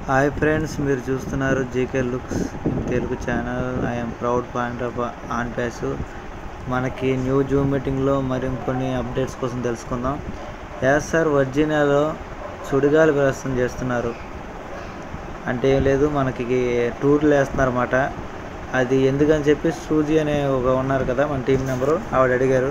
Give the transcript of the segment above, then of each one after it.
hi friends మీరు చూస్తున్నారు GK looks Telugu channel I'm proud point of on pass మనకి new zoom మీటింగ్లో మరి కొన్ని అప్డేట్స్ కోసం తెలుసుకుందాం ఎస్ సార్ వర్జీనియాలో సుడిగాలి ప్రదర్శన చేస్తున్నారు అంటే ఏం లేదు మనకి టూర్లు వేస్తున్నారన్నమాట అది ఎందుకని చెప్పి సూజీ అనే ఒక ఉన్నారు కదా మన టీం నెంబరు ఆవిడ అడిగారు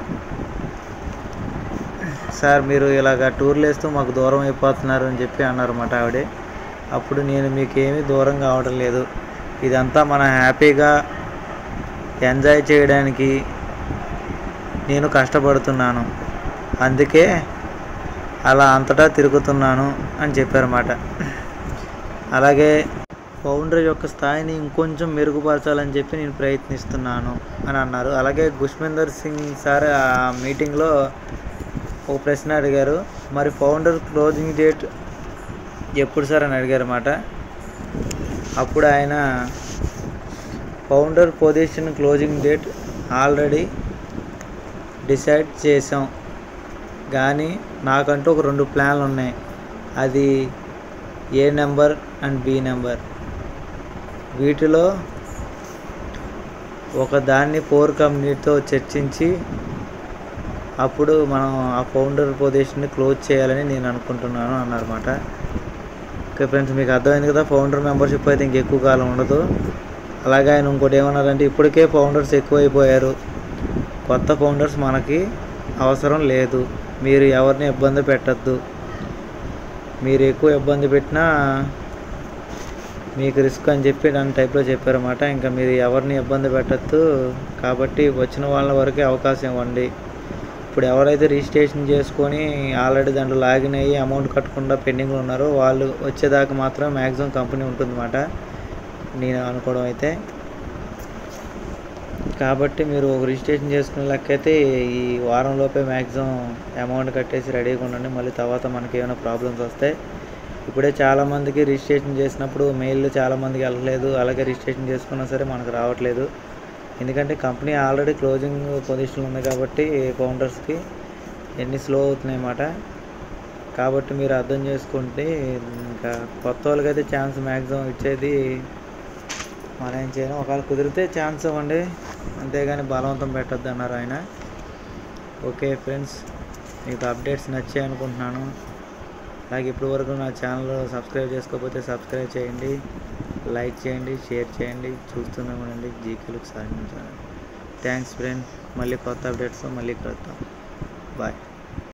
సార్ మీరు ఇలాగ టూర్లు వేస్తూ మాకు దూరం అయిపోతున్నారు అని చెప్పి అన్నారన్నమాట ఆవిడే అప్పుడు నేను మీకు ఏమీ దూరం కావడం లేదు ఇదంతా మన హ్యాపీగా ఎంజాయ్ చేయడానికి నేను కష్టపడుతున్నాను అందుకే అలా అంతటా తిరుగుతున్నాను అని చెప్పారన్నమాట అలాగే ఫౌండర్ యొక్క స్థాయిని ఇంకొంచెం మెరుగుపరచాలని చెప్పి నేను ప్రయత్నిస్తున్నాను అని అన్నారు అలాగే గుష్మేందర్ సింగ్ సార్ ఆ మీటింగ్లో ఒక ప్రశ్న అడిగారు మరి ఫౌండర్ క్లోజింగ్ డేట్ ఎప్పుడు సార్ అని అడిగారు అన్నమాట అప్పుడు ఆయన founder position closing date already decide చేసాం కానీ నాకంటూ ఒక రెండు ప్లాన్లు ఉన్నాయి అది A number and B number వీటిలో ఒక దాన్ని ఫోర్ కంపెనీతో చర్చించి అప్పుడు మనం ఆ ఫౌండర్ పొజిషన్ని క్లోజ్ చేయాలని నేను అనుకుంటున్నాను అన్నారన్నమాట ఓకే ఫ్రెండ్స్ మీకు అర్థమైంది కదా ఫౌండర్ మెంబర్షిప్ అయితే ఇంకెక్కువ కాలం ఉండదు అలాగే ఆయన ఇంకోటి ఏమన్నారంటే ఇప్పటికే ఫౌండర్స్ ఎక్కువైపోయారు కొత్త ఫౌండర్స్ మనకి అవసరం లేదు మీరు ఎవరిని ఇబ్బంది పెట్టద్దు మీరు ఎక్కువ ఇబ్బంది పెట్టినా మీకు రిస్క్ అని చెప్పి దాని టైప్లో చెప్పారన్నమాట ఇంకా మీరు ఎవరిని ఇబ్బంది పెట్టద్దు కాబట్టి వచ్చిన వాళ్ళ వరకే అవకాశం ఇవ్వండి ఇప్పుడు ఎవరైతే రిజిస్ట్రేషన్ చేసుకొని ఆల్రెడీ దాంట్లో లాగిన్ అయ్యి అమౌంట్ కట్టకుండా పెండింగ్లో ఉన్నారో వాళ్ళు వచ్చేదాకా మాత్రం మ్యాక్సిమం కంపెనీ ఉంటుందన్నమాట నేను అనుకోవడం అయితే కాబట్టి మీరు ఒక రిజిస్ట్రేషన్ చేసుకునే లెక్కైతే ఈ వారంలోపే మ్యాక్సిమం అమౌంట్ కట్టేసి రెడీగా ఉండండి మళ్ళీ తర్వాత మనకి ఏమైనా ప్రాబ్లమ్స్ వస్తాయి ఇప్పుడే చాలామందికి రిజిస్ట్రేషన్ చేసినప్పుడు మెయిల్ చాలామందికి వెళ్ళలేదు అలాగే రిజిస్ట్రేషన్ చేసుకున్నా సరే మనకు రావట్లేదు ఎందుకంటే కంపెనీ ఆల్రెడీ క్లోజింగ్ పొజిషన్ ఉంది కాబట్టి ఫౌండర్స్కి ఎన్ని స్లో అవుతున్నాయి అన్నమాట కాబట్టి మీరు అర్థం చేసుకుంటే ఇంకా కొత్త వాళ్ళకైతే ఛాన్స్ మ్యాక్సిమం ఇచ్చేది మనం ఏం చేయను ఒకవేళ కుదిరితే ఛాన్స్ ఇవ్వండి అంతేగాని బలవంతం పెట్టద్దు అన్నారు ఆయన ఓకే ఫ్రెండ్స్ మీకు అప్డేట్స్ నచ్చాయి అనుకుంటున్నాను అలాగే ఇప్పటి వరకు నా ఛానల్ సబ్స్క్రైబ్ చేసుకోకపోతే సబ్స్క్రైబ్ చేయండి లైక్ చేయండి షేర్ చేయండి చూస్తూనే ఉండండి జీకేలకు సాధించాలి థ్యాంక్స్ ఫ్రెండ్ మళ్ళీ కొత్త అప్డేట్స్తో మళ్ళీ కలుద్దాం బాయ్